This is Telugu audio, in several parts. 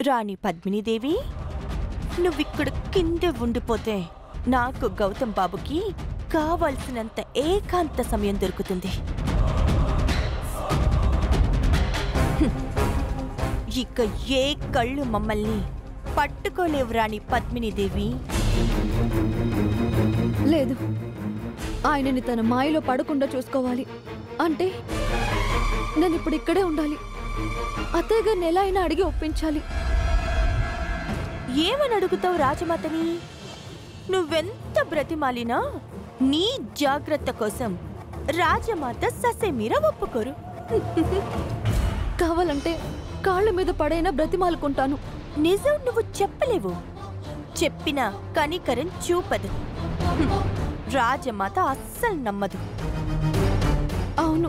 రాణి పద్మినీదేవి నువ్విక్కడ కిందే ఉండిపోతే నాకు గౌతమ్ బాబుకి కావలసినంత ఏకాంత సమయం దొరుకుతుంది హ్మ్. ఇక ఏ కళ్ళు మమ్మల్ని పట్టుకోలేవు రాణి పద్మినీదేవి లేదు ఆయనని తన మాయలో పడకుండా చూసుకోవాలి అంటే నేను ఇప్పుడు ఇక్కడే ఉండాలి అత్తయ్య గారిని ఎలా అయినా అడిగి ఒప్పించాలి ఏమని అడుగుతావు రాజమాతని నువ్వెంత బ్రతిమాలినా నీ జాగ్రత్త కోసం రాజమాత ససేమీర ఒప్పుకోరు కావాలంటే కాళ్ళ మీద పడైనా బ్రతిమాలుకుంటాను నిజం నువ్వు చెప్పలేవు చెప్పిన కనికరం చూపదు హ్మ్. రాజమాత అస్సలు నమ్మదు అవును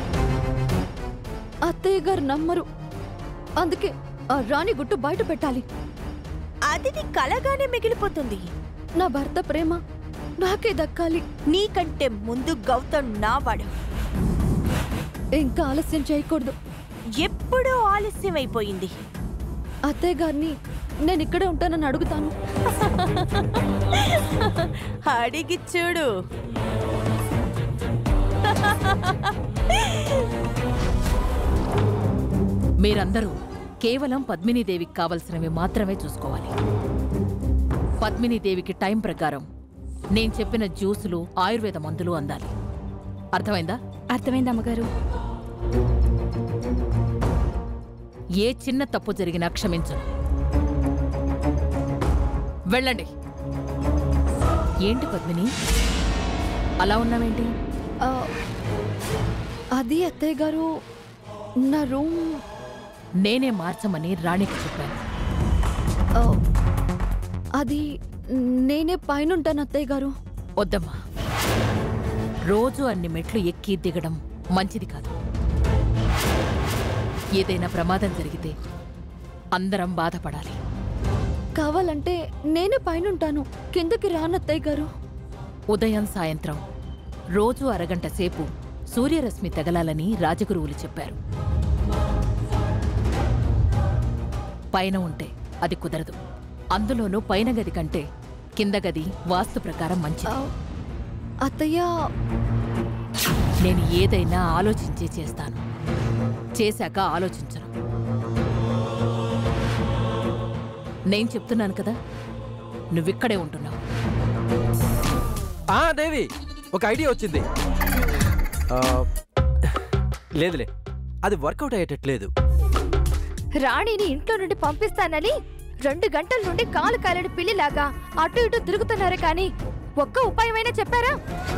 అత్తయ్య గారు నమ్మరు అందుకే ఆ రాణి గుట్టు బయట పెట్టాలి అది నీ కలగానే మిగిలిపోతుంది నా భర్త ప్రేమ నాకే దక్కాలి నీకంటే ముందు గౌతమ్ నావాడు ఇంకా ఆలస్యం చేయకూడదు ఎప్పుడో ఆలస్యమైపోయింది అత్తయ్య గారిని నేను ఇక్కడే ఉంటానని అడుగుతాను అడిగి చూడు మీరందరూ కేవలం పద్మినీదేవికి కావలసినవి మాత్రమే చూసుకోవాలి పద్మినీదేవికి టైం ప్రకారం నేను చెప్పిన జ్యూసులు ఆయుర్వేద మందులు అందాలి అర్థమైందా అర్థమైంది అమ్మగారు ఏ చిన్న తప్పు జరిగినా క్షమించను వెళ్ళండి ఏంటి పద్మిని అలా ఉన్నావేంటి ఆ, అది అత్తయ్య గారు నా రూమ్ నేనే మార్చమని రాణికి చెప్పాను ఆ, అది నేనే పైన ఉంటాను అత్తయ్య గారు వద్దమ్మా రోజు అన్ని మెట్లు ఎక్కి దిగడం మంచిది కాదు ఏదైనా ప్రమాదం జరిగితే అందరం బాధపడాలి కావాలంటే నేనే పైన ఉంటాను కిందకి రాను అత్తయ్య గారు ఉదయం సాయంత్రం రోజు అరగంట సేపు సూర్యరశ్మి తగలాలని రాజగురువులు చెప్పారు పైన ఉంటే అది కుదరదు అందులోనూ పైన గది కంటే కింద గది వాస్తు ప్రకారం మంచిది ఆ, అత్తయ్య నేను ఏదైనా ఆలోచించే చేస్తాను చేశాక ఆలోచించను నేను చెప్తున్నాను కదా నువ్విక్కడే ఉంటున్నావు ఆ దేవి ఒక ఐడియా వచ్చింది ఆ, లేదులే అది వర్కౌట్ అయ్యేటట్లేదు రాణిని ఇంట్లో నుండి పంపిస్తానని రెండు గంటల నుండి కాలు కాలని పిల్లిలాగా అటు ఇటు తిరుగుతున్నారు కానీ ఒక్క ఉపాయమైనా చెప్పారా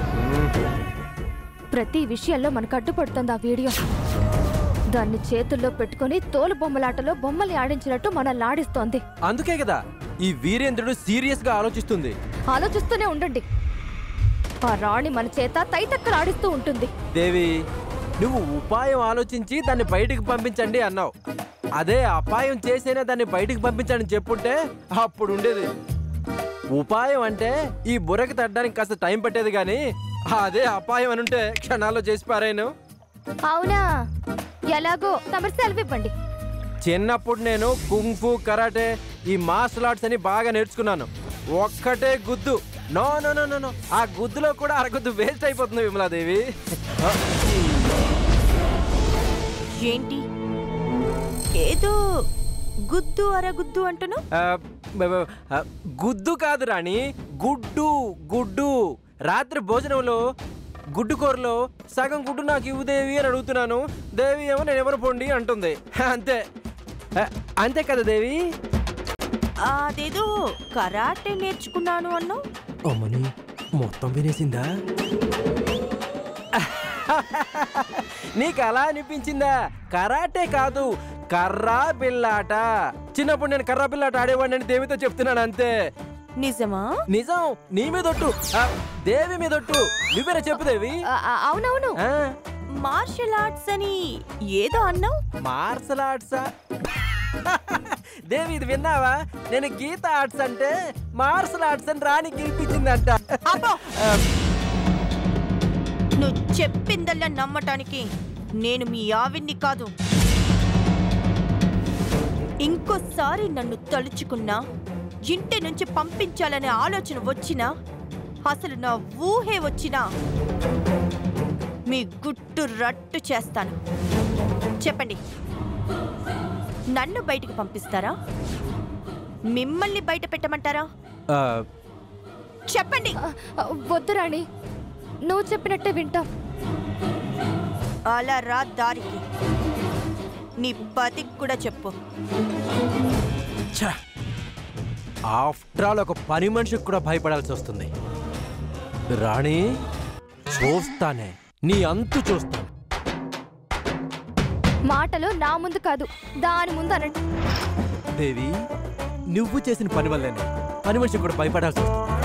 ప్రతి విషయంలో మనకు అడ్డుపడుతుంది ఆ వీడియో దాన్ని చేతుల్లో పెట్టుకొని తోలు బొమ్మలాటలో బొమ్మల్ని ఆడించినట్టు మనల్ని ఆడిస్తోంది అందుకే కదా ఈ వీరేంద్రుడు సీరియస్ గా ఆలోచిస్తుంది ఆలోచిస్తూనే ఉండండి ఆ రాణి మన చేత తైతక్కలు ఆడిస్తూ ఉంటుంది దేవి నువ్వు ఉపాయం ఆలోచించి దాన్ని బయటికి పంపించండి అన్నావు అదే అపాయం చేసైనా దాన్ని బయటికి పంపించండి చెప్పుంటే అప్పుడు ఉండేది ఉపాయం అంటే ఈ బుర్రకి తట్టడానికి కాస్త టైం పట్టేది కానీ అదే అపాయం అని ఉంటే క్షణాల్లో చేసి పారాయను అవునా ఎలాగో తమరు సెలవు ఇవ్వండి చిన్నప్పుడు నేను కుంఫు కరాటే ఈ మార్షల్ ఆర్ట్స్ అని బాగా నేర్చుకున్నాను ఒక్కటే గుద్దు no no no no no ఆ గుద్దులో కూడా అరగుద్దు వేస్ట్ అయిపోతుంది విమలాదేవి ఆ, ఏంటి ఏదో గుద్దు అరగుద్దు అంటున్నావు ఆ, బ- బ- ఆ, గుద్దు కాదు రాణి గుడ్డు గుడ్డు రాత్రి భోజనంలో గుడ్డు కూరలో సగం గుడ్డు నాకు ఇవ్వు దేవి అని అడుగుతున్నాను దేవి ఏమో నేను ఎవరు పొండి అంటుంది అంతే ఆ, అంతే కదా దేవి అదేదో కరాటే నేర్చుకున్నాను అన్నావు అమ్మని మొత్తం వినేసిందా నీకు అలా అనిపించిందా కరాటే కాదు కర్రా బిల్లాట చిన్నప్పుడు నేను కర్రా బిల్లాట ఆడేవాడిని అని దేవితో చెప్తున్నాను అంతే నిజమా నిజం నీ మీదొట్టు ఆ, దేవి మీదొట్టు నువ్వేనా చెప్పు దేవి ఆ, ఆ, అవునవును ఆ, మార్షల్ ఆర్ట్స్ అని ఏదో అన్నావు మార్షల్ ఆర్ట్సా దేవి ఇది విన్నావా నేను గీత ఆర్ట్స్ అంటే మార్షల్ ఆర్ట్స్ అని రాణి గెలిపించిందంట అబ్బో! నువ్వు చెప్పిందల్లా నమ్మటానికి నేను మీ ఆవిడ్ని కాదు ఇంకోసారి నన్ను తలుచుకున్నా ఇంటి నుంచి పంపించాలనే ఆలోచన వచ్చినా అసలు నా ఊహే వచ్చినా మీ గుట్టు రట్టు చేస్తాను చెప్పండి నన్ను బయటికి పంపిస్తారా మిమ్మల్ని బయట పెట్టమంటారా ఆ, చెప్పండి ఆ, ఆ, వద్దు రాణి నువ్వు చెప్పినట్టే వింటాం అలా రా దారికి నీ పతికి కూడా చెప్పు ఛ! ఆఫ్టర్ ఆల్ ఒక పని మనిషికి కూడా భయపడాల్సి వస్తుంది రాణి చూస్తానే నీ అంతు చూస్తా మాటలు నా ముందు కాదు దాని ముందు అనండి దేవి నువ్వు చేసిన పని వల్లనే పని మనిషికి కూడా భయపడాల్సి వస్తుంది